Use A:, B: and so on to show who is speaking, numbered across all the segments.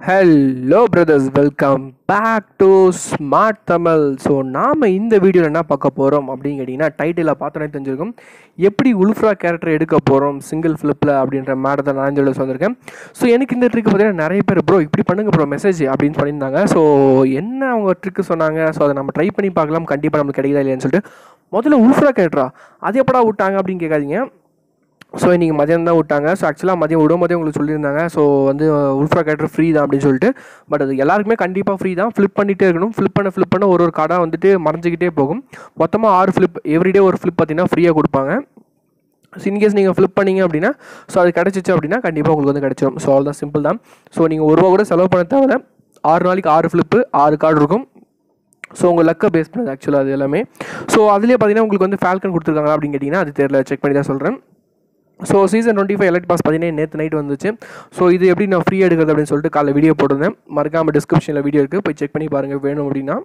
A: hello brothers welcome back to smart Tamil so நாம் இந்த வீடியோவில் என்ன பார்க்க போகிறோம் அப்படின்னு கேட்டிங்கன்னா டைட்டிலில் பார்த்தோன்னே தெரிஞ்சிருக்கும் எப்படி உல்ஃப்ரா கேரக்டர் எடுக்க போகிறோம் சிங்கிள் ஃப்ளிப்பில் அப்படின்ற மாதிரி தான் நான் சொல்லி வந்திருக்கேன் ஸோ எனக்கு இந்த ட்ரிக் பார்த்தீங்கன்னா நிறைய பேர் ப்ரோ இப்படி பண்ணுங்க ப்ரோ மெசேஜ் அப்படின்னு பண்ணியிருந்தாங்க ஸோ என்ன அவங்க ட்ரிக்கு சொன்னாங்க ஸோ அதை நம்ம ட்ரை பண்ணி பார்க்கலாம் கண்டிப்பாக நமக்கு கிடைக்குதா இல்லையான்னு சொல்லிட்டு முதல்ல உல்ஃப்ரா கேரக்டரா அது எப்படா விட்டாங்க அப்படின்னு கேட்காதீங்க ஸோ இன்றைக்கி மதியம் தான் விட்டாங்க ஸோ ஆக்சுவலாக மதியம் விடும்போதே உங்களுக்கு சொல்லியிருந்தாங்க ஸோ வந்து உல்ஃப்ரா கேரக்டர் ஃப்ரீ தான் அப்படின்னு சொல்லிட்டு பட் அது எல்லாருக்குமே கண்டிப்பாக ஃப்ரீ தான் ஃப்ளிப் பண்ணிகிட்டே இருக்கணும் ஃப்ளிப் பண்ண ஃப்ளிப் பண்ண ஒரு ஒரு கார்டாக வந்துட்டு மறைஞ்சிக்கிட்டே போகும் மொத்தமாக ஆறு ஃப்ளிப் எவ்ரிடே ஒரு ஃப்ளிப் பார்த்தீங்கன்னா ஃப்ரீயாக கொடுப்பாங்க ஸோ இன்கேஸ் நீங்கள் ஃப்ளிப் பண்ணீங்க அப்படின்னா ஸோ அது கிடச்சிச்சு அப்படின்னா கண்டிப்பாக உங்களுக்கு வந்து கிடச்சிடும் ஸோ அவ்வளோதான் சிம்பிள் தான் ஸோ நீங்கள் ஒரு ரூபா கூட செலவு பண்ண தேவையில்ல ஆறு நாளைக்கு ஆறு ஃப்ளிப்பு ஆறு கார்டு இருக்கும் ஸோ உங்கள் லக்கை பேஸ் பண்ணது ஆக்சுவலாக அது எல்லாமே ஸோ அதுலேயே பார்த்தீங்கன்னா உங்களுக்கு வந்து ஃபால்கன் கொடுத்துருக்காங்க அப்படின்னு கேட்டிங்கன்னா அது தெரியல செக் பண்ணி தான் சொல்கிறேன் so season twenty five elite pass பார்த்தீங்கன்னா நேற்று நைட் வந்துச்சு ஸோ இது எப்படி நான் ஃப்ரீ எடுக்கிறது அப்படின்னு சொல்லிட்டு காலைல வீடியோ போட்டிருந்தேன் மறக்காமல் டிஸ்கிரிப்ஷனில் வீடியோ இருக்குது போய் செக் பண்ணி பாருங்கள் வேணும் அப்படின்னா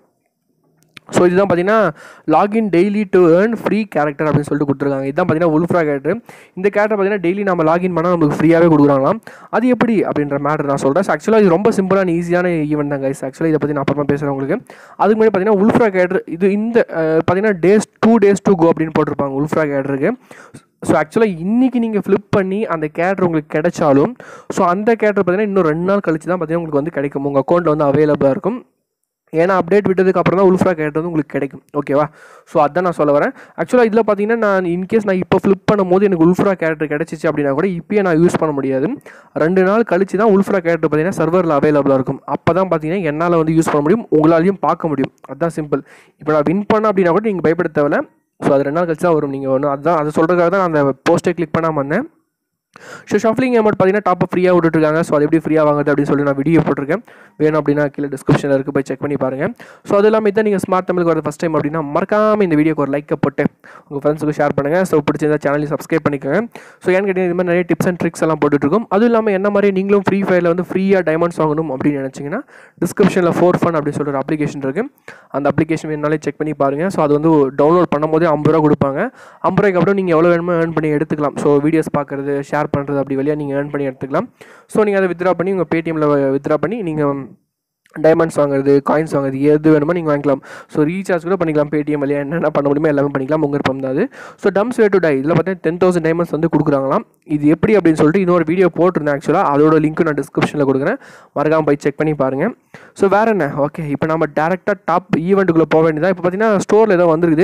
A: ஸோ இதுதான் பார்த்தீங்கன்னா login daily to earn free character அப்படின்னு சொல்லிட்டு கொடுத்துருக்காங்க இதுதான் பார்த்தீங்கன்னா உல்ஃப்ரா கேரக்டர் இந்த கேரக்டர் பார்த்தீங்கன்னா டெய்லி நம்ம லாகின் பண்ணால் நமக்கு ஃப்ரீயாகவே கொடுக்குறாங்களாம் அது எப்படி அப்படின்ற மேட்டர் நான் சொல்கிறேன் ஆக்சுவலாக இது ரொம்ப சிம்பிளான ஈஸியான ஈவெண்ட் தான் கைஸ் ஆக்சுவலாக இதை பற்றி நான் அப்புறமா பேசுகிறேன் உங்களுக்கு அதுக்கு முன்னாடி பார்த்தீங்கன்னா உல்ஃப்ரா கேரக்டர் இது இந்த அஹ், பார்த்தீங்கன்னா days two days to go அப்படின்னு போட்டிருப்பாங்க உல்ஃப்ரா கேரக்டருக்கு ஸோ ஆக்சுவலாக இன்றைக்கி நீங்கள் ஃப்ளிப் பண்ணி அந்த கேரக்டர் உங்களுக்கு கிடைச்சாலும் ஸோ அந்த கேரக்டர் பார்த்தீங்கன்னா இன்னும் ரெண்டு நாள் கழிச்சு தான் பார்த்தீங்கன்னா உங்களுக்கு வந்து கிடைக்கும் உங்கள் அக்கௌண்ட்டில் வந்து அவைலபிளாக இருக்கும் ஏன்னா அப்டேட் விட்டதுக்கு அப்புறம் தான் உல்ஃப்ரா கேரக்டர் வந்து உங்களுக்கு கிடைக்கும் ஓகேவா ஸோ அதான் நான் சொல்ல வரேன் ஆக்சுவலாக இதில் பார்த்தீங்கன்னா நான் இன்கேஸ் நான் இப்போ ஃப்ளிப் பண்ணும்போது எனக்கு உல்ஃப்ரா கேரக்டர் கிடச்சிச்சு அப்படின்னா கூட இப்போயே நான் யூஸ் பண்ண முடியாது ரெண்டு நாள் கழிச்சு தான் உல்ஃப்ரா கேரக்டர் பார்த்தீங்கன்னா சர்வரில் அவைலபிளாக இருக்கும் அப்போ தான் பார்த்தீங்கன்னா என்னால் வந்து யூஸ் பண்ண முடியும் உங்களாலையும் பார்க்க முடியும் அதுதான் சிம்பிள் இப்போ நான் வின் பண்ண அப்படின்னா கூட நீங்கள் பயப்பட தேவையில்ல ஸோ அது ரெண்டு நாள் கழிச்சு தான் வரும் நீங்கள் ஒன்று அதுதான் அதை சொல்கிறதுக்காக தான் நான் அந்த போஸ்ட்டை கிளிக் பண்ணாமல் வந்தேன் ஸோ ஷஃப்லிங் அமௌண்ட் பார்த்தீங்கன்னா டாப் ஃப்ரீயாக விட்டுருக்காங்க ஸோ அது எப்படி ஃப்ரீயாக வாங்குறது அப்படின்னு சொல்லி நான் வீடியோ போட்டிருக்கேன் வேணும் அப்படின்னா கீழே டிஸ்கிரிப்ஷனில் இருக்குது போய் செக் பண்ணி பாருங்கள் ஸோ அது இல்லாமல் இதான் நீங்கள் ஸ்மார்ட் தமிழுக்கு வரது ஃபஸ்ட் டைம் அப்படின்னா மறக்காமல் இந்த வீடியோக்கு ஒரு லைக்கை போட்டு உங்கள் ஃப்ரெண்ட்ஸுக்கு ஷேர் பண்ணுங்கள் ஸோ பிடிச்சிருந்தா சேனலையும் சப்ஸ்கிரைப் பண்ணிக்கோங்க ஸோ ஏன்னு கேட்டீங்கன்னா இது மாதிரி நிறைய டிப்ஸ் அண்ட் ட்ரிக்ஸ் எல்லாம் போட்டுட்ருக்கோம் அதுவும் இல்லாமல் என்ன மாதிரி நீங்களும் ஃப்ரீ ஃபயரில் வந்து ஃப்ரீயாக டைமண்ட்ஸ் வாங்கணும் அப்படின்னு நினச்சிங்கன்னா டிஸ்கிரிப்ஷனில் ஃபோர் ஃபன் அப்படின்னு சொல்லிட்டு ஒரு அப்ளிகேஷன் இருக்குது அந்த அப்ளிகேஷன் வேணாலே செக் பண்ணி பாருங்கள் ஸோ அது வந்து டவுன்லோட் பண்ணும்போதே ஐம்பது ரூபா கொடுப்பாங்க ஐம்பது ரூபாய்க்கு அப்புறம் நீங்கள் எவ்வளோ வேணுமோ ஏர்ன் பண்ணி எடுத்துக்கலாம் ஸோ வீடியோஸ் பார்க்குறது ஷேர் பண்ணுறது அப்படி வழியாக நீங்கள் ஏர்ன் பண்ணி எடுத்துக்கலாம் ஸோ நீங்கள் அதை வித்ரா பண்ணி உங்கள் பேடிஎம்மில் வித்ரா பண்ணி நீங்கள் டைமண்ட்ஸ் வாங்குறது காயின்ஸ் வாங்குறது எது வேணுமோ நீங்கள் வாங்கிக்கலாம் ஸோ ரீசார்ஜ் கூட பண்ணிக்கலாம் பேடிஎம் வழியாக என்னென்ன பண்ண முடியுமோ எல்லாமே பண்ணிக்கலாம் உங்கள் விருப்பம் தான் அது ஸோ டம்ஸ் வே டு டை இதில் பார்த்தீங்கன்னா டென் தௌசண்ட் டைமண்ட்ஸ் வந்து கொடுக்குறாங்களாம் இது எப்படி அப்படின்னு சொல்லிட்டு இன்னொரு வீடியோ போட்டிருந்தேன் ஆக்சுவலாக அதோட லிங்க் நான் டிஸ்கிரிப்ஷனில் கொடுக்குறேன் மறக்காம போய் செக் பண்ணி பாருங்கள் ஸோ வேறு என்ன ஓகே இப்போ நம்ம டேரெக்டாக டாப் ஈவெண்ட்டுக்குள்ளே போக வேண்டியதான் இப்போ பார்த்தீங்கன்னா ஸ்டோரில் ஏதோ வந்திருக்குது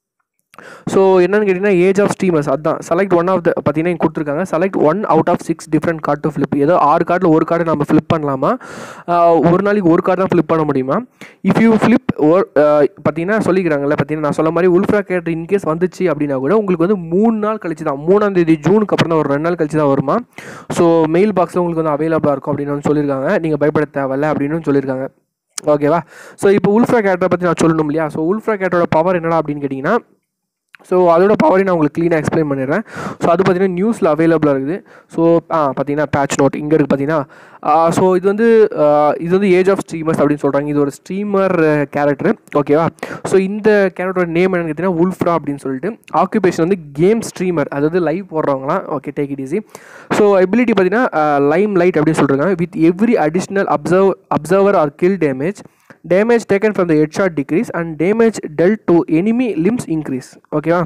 A: ஸோ என்னன்னு கேட்டிங்கன்னா ஏஜ் ஆஃப் ஸ்டீமர்ஸ் அதான் செலக்ட் ஒன் ஆஃப் த பார்த்தீங்கன்னா இங்க கொடுத்துருக்காங்க select one out of six different card to flip ஏதோ ஆறு கார்டில் ஒரு கார்டு நம்ம ஃப்ளிப் பண்ணலாமா ஆஹ் ஒரு நாளைக்கு ஒரு கார்டு தான் ஃப்ளிப் பண்ண முடியுமா இஃப் யூ ஃப்ளிப் ஓர் பார்த்தீங்கன்னா சொல்லிக்கிறாங்கல்ல பார்த்தீங்கன்னா நான் சொல்ல மாதிரி உல்ஃப்ரா கேரக்டர் இன்கேஸ் வந்துச்சு அப்படின்னா கூட உங்களுக்கு வந்து மூணு நாள் கழிச்சு தான் மூணாம் தேதி ஜூனுக்கு அப்புறம் தான் ஒரு ரெண்டு நாள் கழிச்சு தான் வருமா ஸோ மெயில் பாக்ஸில் உங்களுக்கு வந்து அவைலபிளாக இருக்கும் அப்படின்னு வந்து சொல்லியிருக்காங்க நீங்கள் பயப்பட தேவையில்ல அப்படின்னு சொல்லியிருக்காங்க ஓகேவா ஸோ இப்போ உல்ஃப்ரா கேரக்டரை பற்றி நான் சொல்லணும் இல்லையா ஸோ உல்ஃப்ரா கேரக்டரோட பவர் என்னடா அப்படின்னு கேட்டிங்கன்னா ஸோ அதோட பவரையும் நான் உங்களுக்கு க்ளீனாக எக்ஸ்பிளைன் பண்ணிடுறேன் ஸோ அது பார்த்தீங்கன்னா நியூஸில் அவைலபிளாக இருக்குது ஸோ ஆ பார்த்தீங்கன்னா பேட்ச் நோட் இங்கே இருக்குது பார்த்தீங்கன்னா ஸோ இது வந்து ஆ, இது வந்து ஏஜ் ஆஃப் ஸ்ட்ரீமர்ஸ் அப்படின்னு சொல்கிறாங்க இது ஒரு ஸ்ட்ரீமர் கேரக்டர் ஓகேவா ஸோ இந்த கேரக்டரோட நேம் என்னன்னு கேட்டிங்கன்னா உல்ஃப்ரா அப்படின்னு சொல்லிட்டு ஆக்குபேஷன் வந்து கேம் ஸ்ட்ரீமர் அதாவது லைவ் போடுறவங்களாம் okay take it easy so ability பார்த்தீங்கன்னா லைம் லைட் அப்படின்னு சொல்கிறாங்க with every additional observe observer or kill damage damage taken from the head shot decrease and damage dealt to enemy limbs increase ஓகேவா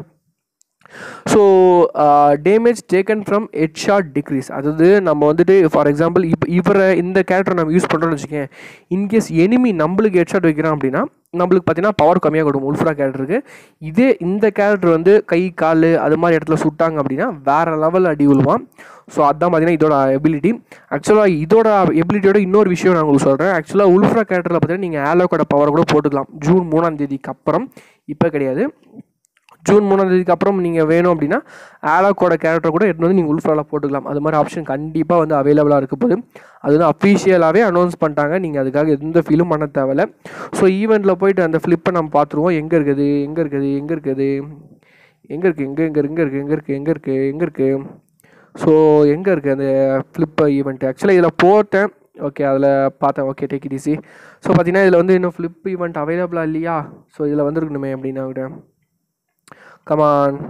A: so damage taken from head shot decrease அதாவது நம்ம வந்துட்டு for example இப்போ இவரை இந்த character நம்ம use பண்ணுறோம்னு வச்சுக்கேன் இன்கேஸ் எனிமி நம்மளுக்கு ஹெட் ஷாட் வைக்கிறோம் அப்படின்னா நம்மளுக்கு பார்த்தீங்கன்னா பவர் கம்மியாக கொடுக்கும் உல்ஃப்ரா கேரக்டருக்கு இதே இந்த கேரக்டர் வந்து கை கால் அது மாதிரி இடத்துல சுட்டாங்க அப்படின்னா வேறு லெவல் அடி விழுவான் ஸோ அதான் பார்த்தீங்கன்னா இதோட எபிலிட்டி ஆக்சுவலாக இதோட எபிலிட்டியோட இன்னொரு விஷயம் நான் உங்களுக்கு சொல்கிறேன் ஆக்சுவலாக உல்ஃப்ரா கேரக்டரில் பார்த்தீங்கன்னா நீங்கள் ஆலோக்கோட பவர் கூட போட்டுக்கலாம் ஜூன் மூணாம் தேதிக்கு அப்புறம் இப்போ கிடையாது ஜூன் மூணாம் தேதிக்கு அப்புறம் நீங்கள் வேணும் அப்படின்னா ஆலாக்கோட கேரக்டர் கூட எடுத்து வந்து நீங்கள் உல்ஃப்ராவில் போட்டுக்கலாம் அது மாதிரி ஆப்ஷன் கண்டிப்பாக வந்து அவைலபிளாக இருக்க போது அது வந்து அஃபீஷியலாகவே அனௌன்ஸ் பண்ணிட்டாங்க நீங்கள் அதுக்காக எந்த ஃபீலும் பண்ண தேவையில்ல ஸோ ஈவெண்ட்டில் போயிட்டு அந்த ஃப்ளிப்பை நம்ம பார்த்துருவோம் எங்கே இருக்குது எங்கே இருக்குது எங்கே இருக்குது எங்கே இருக்குது எங்கே எங்கே எங்கே இருக்குது எங்கே இருக்குது எங்கே இருக்குது எங்கே இருக்குது ஸோ எங்கே இருக்குது அந்த ஃப்ளிப் ஈவெண்ட் ஆக்சுவலாக இதில் போட்டேன் ஓகே அதில் பார்த்தேன் okay take it easy so பார்த்தீங்கன்னா இதில் வந்து இன்னும் ஃப்ளிப் ஈவெண்ட் அவைலபிளாக இல்லையா ஸோ இதில் வந்துருக்கணுமே அப்படின்னா விட கமான்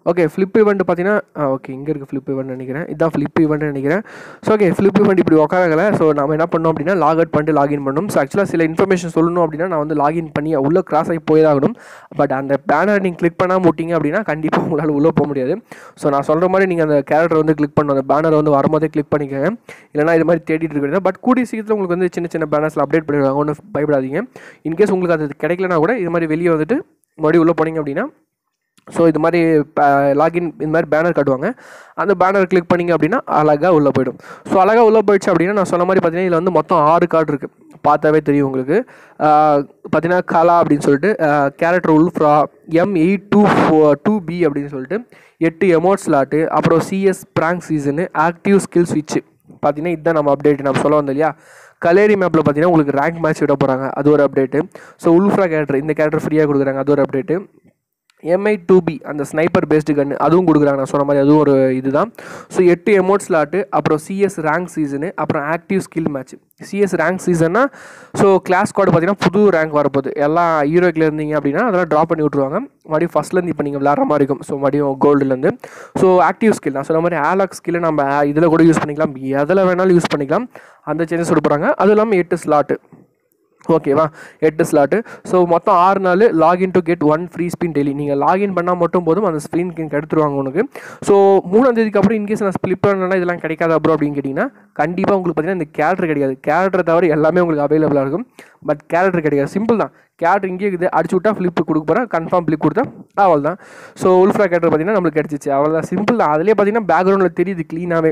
A: ஓகே ஃப்ளிப் ஈவெண்ட் பார்த்தீங்கன்னா ஓகே இங்கே இருக்குது ஃப்ளிப் ஈவெண்ட் நினைக்கிறேன் இதான் ஃப்ளிப் ஈவெண்ட் நினைக்கிறேன் ஸோ ஓகே ஃப்ளிப் ஈவெண்ட் இப்படி உட்காரங்கல ஸோ நம்ம என்ன பண்ணோம் அப்படின்னா லாக் அவுட் பண்ணிட்டு லாகின் பண்ணணும் ஸோ ஆக்சுவலாக சில இன்ஃபர்மேஷன் சொல்லணும் அப்படின்னா நான் வந்து லாகின் பண்ணி உள்ளே கிராஸ் ஆகி போயதாகணும் பட் அந்த பேனர் நீங்கள் கிளிக் பண்ணாமல் விட்டீங்க அப்படின்னா கண்டிப்பாக உங்களால் உள்ளே போக முடியாது ஸோ நான் சொல்கிற மாதிரி நீங்கள் அந்த கேரக்டர் வந்து கிளிக் பண்ணணும் அந்த பேனர் வந்து வரும்போதே கிளிக் பண்ணிக்கோங்க இல்லைனா இது மாதிரி தேடிட்டு இருக்கிறது பட் கூடிய சீக்கிரத்தில் உங்களுக்கு வந்து சின்ன சின்ன பேனர்ஸில் அப்டேட் பண்ணிடுவாங்க ஒன்றும் பயப்படாதீங்க இன்கேஸ் உங்களுக்கு அது கிடைக்கலனா கூட இது மாதிரி வெளியே வந்துட்டு மறுபடியும் உள்ளே போனீங்க அப்படின்னா ஸோ இது மாதிரி லாகின் இந்த மாதிரி பேனர் காட்டுவாங்க அந்த பேனர் கிளிக் பண்ணிங்க அப்படின்னா அழகாக உள்ளே போயிடும் ஸோ அழகாக உள்ளே போயிடுச்சு அப்படின்னா நான் சொன்ன மாதிரி பார்த்தீங்கன்னா இதில் வந்து மொத்தம் ஆறு கார்டு இருக்குது பார்த்தாவே தெரியும் உங்களுக்கு பார்த்தீங்கன்னா கலா அப்படின்னு சொல்லிட்டு character Wolfrahh M eight two four two B அப்படின்னு சொல்லிட்டு எட்டு எமோட் ஸ்லாட்டு அப்புறம் CS rank season active skill ஸ்விட்ச் பார்த்தீங்கன்னா இதுதான் நம்ம அப்டேட் நம்ம சொல்ல வந்தோம் இல்லையா கலேரி மேப்பில் பார்த்தீங்கன்னா உங்களுக்கு ரேங்க் மேட்ச் விட போகிறாங்க அது ஒரு அப்டேட்டு ஸோ உல்ஃப்ரா கேரக்டர் இந்த கேரக்டர் ஃப்ரீயாக கொடுக்குறாங்க அது ஒரு அப்டேட்டு எம்ஐ டூ பி அந்த ஸ்னைப்பர் பேஸ்டு கன்று அதுவும் கொடுக்குறாங்க நான் சொன்ன மாதிரி அதுவும் ஒரு இதுதான் ஸோ எட்டு எமோட் ஸ்லாட்டு அப்புறம் சிஎஸ் ரேங்க் சீசனு அப்புறம் active skill match CS rank சீசன்னா ஸோ கிளாஸ் ஸ்குவாட் பார்த்தீங்கன்னா புது ரேங்க் வரப்போகுது எல்லாம் ஹீரோக்கில் இருந்தீங்க அப்படின்னா அதெல்லாம் ட்ராப் பண்ணி விட்ருவாங்க மறுபடியும் ஃபஸ்ட்லேருந்து இப்போ நீங்கள் விளாட்ற மாதிரி இருக்கும் ஸோ மறுபடியும் கோல்டுலேருந்து ஸோ ஆக்டிவ் ஸ்கில் நான் சொன்ன மாதிரி ஆலாக் ஸ்கில்லை நம்ம இதில் கூட யூஸ் பண்ணிக்கலாம் எதில் வேணாலும் யூஸ் பண்ணிக்கலாம் அந்த சேஞ்சஸ் கொடுக்குறாங்க அது இல்லாமல் எட்டு ஸ்லாட்டு ஓகேவா எட்டு ஸ்லாட்டு ஸோ மொத்தம் ஆறு நாள் login to get one free spin daily நீங்கள் லாகின் பண்ணால் மட்டும் போதும் அந்த ஸ்பின் எடுத்துருவாங்க உனக்கு ஸோ மூணாம் தேதிக்கு அப்புறம் இன்கேஸ் நான் ஸ்பிளிப் பண்ணலாம் இதெல்லாம் கிடைக்காது அப்புறம் அப்படின்னு கேட்டிங்கன்னா கண்டிப்பாக உங்களுக்கு பார்த்தீங்கன்னா இந்த கேரக்டர் கிடைக்காது கேரக்டர் தவிர எல்லாமே உங்களுக்கு அவைலபிளாக இருக்கும் பட் கேரக்டர் கிடைக்காது சிம்பிள் தான் கேரக்டர் இங்கே இருக்குது அடிச்சு விட்டா ஃப்ளிப் கொடுக்க போகிறேன் கன்ஃபார்ம் ஃப்ளிப் கொடுத்தா அவள் தான் ஸோ உல்ஃப்ரா கேரக்டர் பார்த்தீங்கன்னா நம்மளுக்கு கிடச்சிச்சு அவள் தான் சிம்பிள் தான் அதிலே பார்த்தீங்கன்னா பேக்ரவுண்டில் தெரியுது க்ளீனாகவே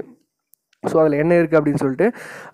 A: ஸோ அதில் என்ன இருக்குது அப்படின்னு சொல்லிட்டு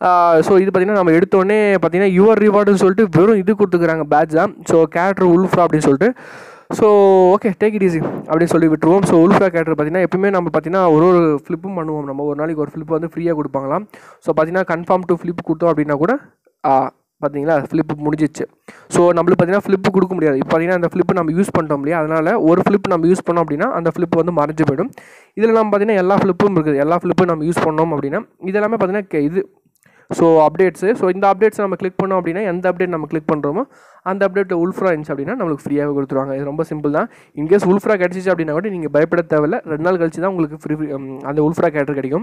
A: ஸோ இது பார்த்திங்கன்னா நம்ம எடுத்தோடனே பார்த்தீங்கன்னா யுவர் ரிவார்டுன்னு சொல்லிட்டு வெறும் இது கொடுத்துக்கிறாங்க பேட்ச் தான் ஸோ கேரக்டர் உல்ஃப்ரா அப்படின்னு சொல்லிட்டு so okay take it easy அப்படின்னு சொல்லி விட்டுருவோம் ஸோ உல்ஃப்ரா கேரக்டர் பார்த்தீங்கன்னா எப்பவுமே நம்ம பார்த்தீங்கன்னா ஒரு ஒரு ஃப்ளிப்பும் பண்ணுவோம் நம்ம ஒரு நாளைக்கு ஒரு ஃப்ளிப் வந்து ஃப்ரீயாக கொடுப்பாங்களாம் ஸோ பார்த்தீங்கன்னா கன்ஃபார்ம் டு ஃப்ளிப் கொடுத்தோம் அப்படின்னா கூட பார்த்தீங்களா ஃப்ளிப்பு முடிஞ்சிச்சு ஸோ நம்மளுக்கு பார்த்தீங்கன்னா ஃப்ளிப்பு கொடுக்க முடியாது இப்போ பார்த்தீங்கன்னா அந்த ஃப்ளிப்பு நம்ம யூஸ் பண்ணிட்டோம் இல்லையா அதனால் ஒரு ஃப்ளிப் நம்ம யூஸ் பண்ணோம் அப்படின்னா அந்த ஃப்ளிப் வந்து மறைஞ்சு போயிடும் இதில் நம்ம பார்த்தீங்கன்னா எல்லா ஃப்ளிப்பும் இருக்குது எல்லா ஃப்ளிப்பும் நம்ம யூஸ் பண்ணோம் அப்படின்னா இதெல்லாமே பார்த்தீங்கன்னா இது ஸோ அப்டேட்ஸு ஸோ இந்த அப்டேட்ஸ் நம்ம கிளிக் பண்ணோம் அப்படின்னா எந்த அப்டேட் நம்ம கிளிக் பண்ணுறோமோ அந்த அப்டேட்டில் உல்ஃப்ரா இருந்துச்சு அப்படின்னா நம்மளுக்கு ஃப்ரீயாகவே கொடுத்துருவாங்க இது ரொம்ப சிம்பிள் தான் இன்கேஸ் உல்ஃப்ரா கிடச்சிச்சு அப்படின்னா கூட நீங்கள் பயப்பட தேவையில்ல ரெண்டு நாள் கழிச்சு தான் உங்களுக்கு ஃப்ரீ அந்த உல்ஃப்ரா கேரக்டர் கிடைக்கும்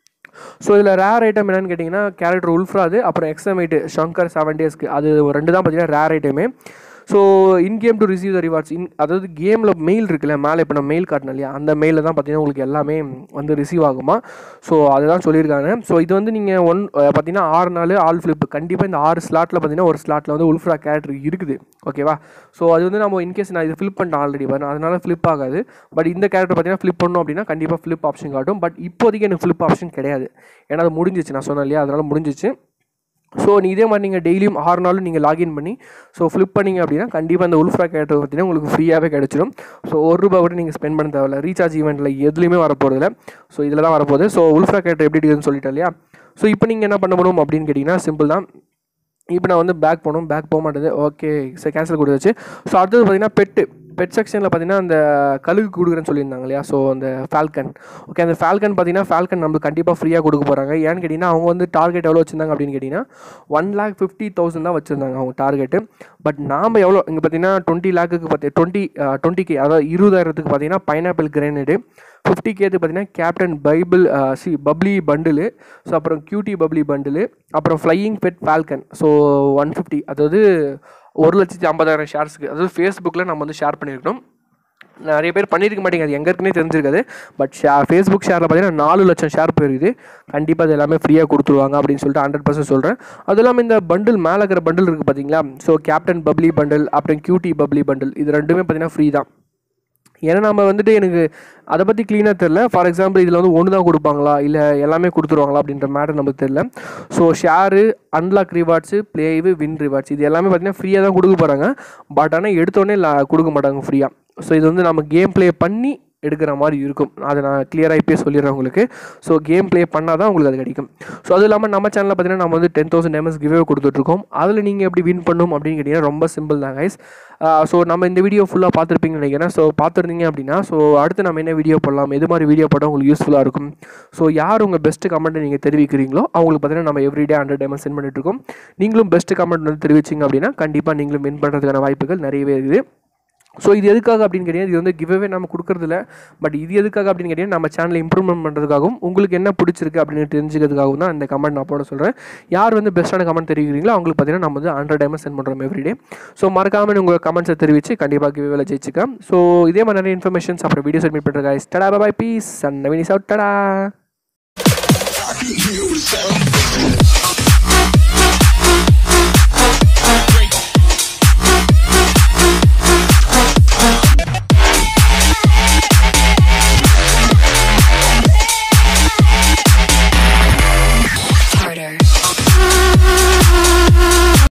A: ஸோ இதில் ரேர் ஐட்டம் என்னன்னு கேட்டிங்கன்னா கேரக்டர் உல்ஃப்ரா அது அப்புறம் எக்ஸமைட்டு ஷங்கர் செவன் டேஸ்க்கு அது ரெண்டு தான் பார்த்தீங்கன்னா ரேர் ஐட்டமே so in game to receive the rewards in அதாவது கேமில் மெயில் இருக்குல்ல மேலே இப்போ நான் மெயில் காட்டினேன் இல்லையா அந்த மெயிலில் தான் பார்த்தீங்கன்னா உங்களுக்கு எல்லாமே வந்து ரிசீவ் ஆகுமா ஸோ அதுதான் சொல்லியிருக்காங்க ஸோ இது வந்து நீங்கள் ஒன் பார்த்தீங்கன்னா ஆறு நாள் ஆல் ஃப்ளிப் கண்டிப்பாக இந்த ஆறு ஸ்லாட்டில் பார்த்தீங்கன்னா ஒரு ஸ்லாட்டில் வந்து உல்ஃப்ரா கேரக்டர் இருக்குது ஓகேவா ஸோ அது வந்து நம்ம இன்கேஸ் நான் இது ஃபிளிப் பண்ணிட்டேன் ஆல்ரெடி பாருங்க அதனால ஃப்ளிப் ஆகாது பட் இந்த கேரக்டர் பார்த்தீங்கன்னா ஃப்ளிப் பண்ணோம் அப்படின்னா கண்டிப்பாக ஃப்ளிப் ஆப்ஷன் காட்டும் பட் இப்போதைக்கு எனக்கு ஃப்ளிப் ஆப்ஷன் கிடையாது ஏன்னா அது முடிஞ்சிச்சு நான் சொன்னேன் இல்லையா அதனால் முடிஞ்சிச்சு ஸோ நீ இதே மாதிரி நீங்கள் டெய்லியும் ஆறு நாளும் நீங்கள் லாகின் பண்ணி ஸோ ஃப்ளிப் பண்ணிங்க அப்படின்னா கண்டிப்பாக அந்த உல்ஃப்ரா கேரக்டர் பார்த்தீங்கன்னா உங்களுக்கு ஃப்ரீயாகவே கிடச்சிடும் ஸோ ஒரு ரூபா கூட நீங்கள் ஸ்பெண்ட் பண்ண தேவையில்ல ரீசார்ஜ் ஈவெண்ட்டில் எதுலையுமே வரப்போகிறதில்ல ஸோ இதில் தான் வரப்போகுது ஸோ உல்ஃப்ரா கேரக்டர் எப்படி இருக்குதுன்னு சொல்லிட்டேன் இல்லையா ஸோ இப்போ நீங்கள் என்ன பண்ண முடியும் அப்படின்னு கேட்டிங்கன்னா சிம்பிள் தான் இப்போ நான் வந்து பேக் போகணும் பேக் போக மாட்டேது ஓகே சரி கேன்சல் கொடுத்தாச்சு ஸோ அடுத்தது பார்த்தீங்கன்னா பெட்டு பெட் செக்ஷனில் பார்த்தீங்கன்னா அந்த கழுகு கொடுக்குறேன்னு சொல்லியிருந்தாங்க இல்லையா ஸோ அந்த ஃபால்கன் ஓகே அந்த ஃபால்கன் பார்த்தீங்கன்னா ஃபால்கன் நம்மளுக்கு கண்டிப்பாக ஃப்ரீயாக கொடுக்க போகிறாங்க ஏன்னு கேட்டிங்கன்னா அவங்க வந்து டார்கெட் எவ்வளோ வச்சிருந்தாங்க அப்படின்னு கேட்டிங்கன்னா ஒன் லேக் ஃபிஃப்டி தௌசண்ட் தான் வச்சுருந்தாங்க அவங்க டார்கெட்டு பட் நாம் எவ்வளோ இங்கே பார்த்தீங்கன்னா டுவெண்ட்டி லேக்குக்கு பார்த்து டுவெண்ட்டி டுவெண்ட்டி கே அதாவது இருபதாயிரத்துக்கு பார்த்தீங்கன்னா பைனாப்பிள் கிரேனேடு ஃபிஃப்டி கேத்து பார்த்தீங்கன்னா கேப்டன் பைபிள் சி பப்ளி பண்டிலு ஸோ அப்புறம் கியூட்டி பப்ளி பண்டிலு அப்புறம் flying pet falcon so one fifty அதாவது ஒரு லட்சத்தி ஐம்பதாயிரம் ஷேர்ஸ்க்கு அதாவது ஃபேஸ்புக்கில் நம்ம வந்து ஷேர் பண்ணியிருக்கோம் நிறைய பேர் பண்ணியிருக்க மாட்டேங்க அது எங்கே இருக்குன்னே தெரிஞ்சிருக்காது பட் ஷே ஃபேஸ்புக் ஷேரில் பார்த்தீங்கன்னா நாலு லட்சம் ஷேர் போயிருக்குது கண்டிப்பாக அது எல்லாமே ஃப்ரீயாக கொடுத்துருவாங்க அப்படின்னு சொல்லிட்டு ஹண்ட்ரட் பர்சன்ட் சொல்கிறேன் அதுவும் இல்லாமல் இந்த பண்டில் மேலே இருக்கிற பண்டில் இருக்குது பார்த்தீங்களா ஸோ கேப்டன் பப்ளி பண்டில் அப்புறம் கியூட்டி பப்ளி பண்டில் இது ரெண்டுமே பார்த்தீங்கன்னா ஃப்ரீ தான் ஏன்னா நம்ம வந்துட்டு எனக்கு அதை பற்றி க்ளீனாக தெரில ஃபார் எக்ஸாம்பிள் இதில் வந்து ஒன்று தான் கொடுப்பாங்களா இல்லை எல்லாமே கொடுத்துருவாங்களா அப்படின்ற மேட்டர் நமக்கு தெரில so share unlock rewards play win rewards இது எல்லாமே பார்த்தீங்கன்னா ஃப்ரீயாக தான் கொடுக்க போகிறாங்க பட் ஆனால் எடுத்தோடனே கொடுக்க மாட்டாங்க ஃப்ரீயாக ஸோ இது வந்து நம்ம கேம் ப்ளே பண்ணி எடுக்கிற மாதிரி இருக்கும் அதை நான் கிளியராக இப்போயே சொல்லிடுறேன் உங்களுக்கு ஸோ கேம் ப்ளே பண்ணால் தான் உங்களுக்கு அது கிடைக்கும் ஸோ அதுவும் இல்லாமல் நம்ம சேனலில் பார்த்தீங்கன்னா நம்ம வந்து டென் தௌசண்ட் எம்எஸ் கிவே கொடுத்துட்ருக்கோம் அதில் நீங்கள் எப்படி வின் பண்ணும் அப்படின்னு கேட்டிங்கன்னா ரொம்ப சிம்பிள் தான் கைஸ் ஸோ நம்ம இந்த வீடியோ ஃபுல்லாக பார்த்துருப்பீங்கன்னு நினைக்கிறேன் ஸோ பார்த்துருந்தீங்க அப்படின்னா ஸோ அடுத்து நம்ம என்ன வீடியோ போடலாம் எது மாதிரி வீடியோ போட்டால் உங்களுக்கு யூஸ்ஃபுல்லாக இருக்கும் ஸோ யார் உங்கள் பெஸ்ட் கமெண்ட்டை நீங்கள் தெரிவிக்கிறீங்களோ அவங்களுக்கு பார்த்தீங்கன்னா நம்ம எவ்ரிடே ஹண்ட்ரட் டைமண்ட் சென்ட் பண்ணிட்டு இருக்கோம் நீங்களும் பெஸ்ட் கமெண்ட் வந்து தெரிவிச்சிங்க அப்படின்னா கண்டிப்பாக நீங்களும் வின் பண்ணுறதுக்கான வாய்ப்புகள் நிறையவே இருக்குது ஸோ இது எதுக்காக அப்படின்னு கேட்டீங்கன்னா இது வந்து கிவ்அவே நம்ம கொடுக்குறதில்ல பட் இது எதுக்காக அப்படின்னு கேட்டீங்கன்னா நம்ம சேனலை இம்ப்ரூவ்மெண்ட் பண்ணுறதுக்காகவும் உங்களுக்கு என்ன பிடிச்சிருக்கு அப்படின்னு தெரிஞ்சுக்கிறதுக்காகவும் தான் இந்த கமெண்ட் நான் போட சொல்கிறேன் யார் வந்து பெஸ்ட்டான கமெண்ட் தெரிவிக்கிறீங்களோ அவங்களுக்கு பார்த்தீங்கன்னா நம்ம வந்து ஹண்ட்ரட் டைமண்ட் சென்ட் பண்ணுறோம் எவ்ரிடே ஸோ மறக்காமல் உங்கள் கமெண்ட்ஸை தெரிவித்து கண்டிப்பாக கிவ்வேல ஜெயிச்சுக்கலாம் ஸோ இதே மாதிரி நிறைய இன்ஃபர்மேஷன்ஸ் அப்புறம் வீடியோ சப்மிட் பண்ணுற guys tata bye peace and Naveen சவுட் டடா
B: You sound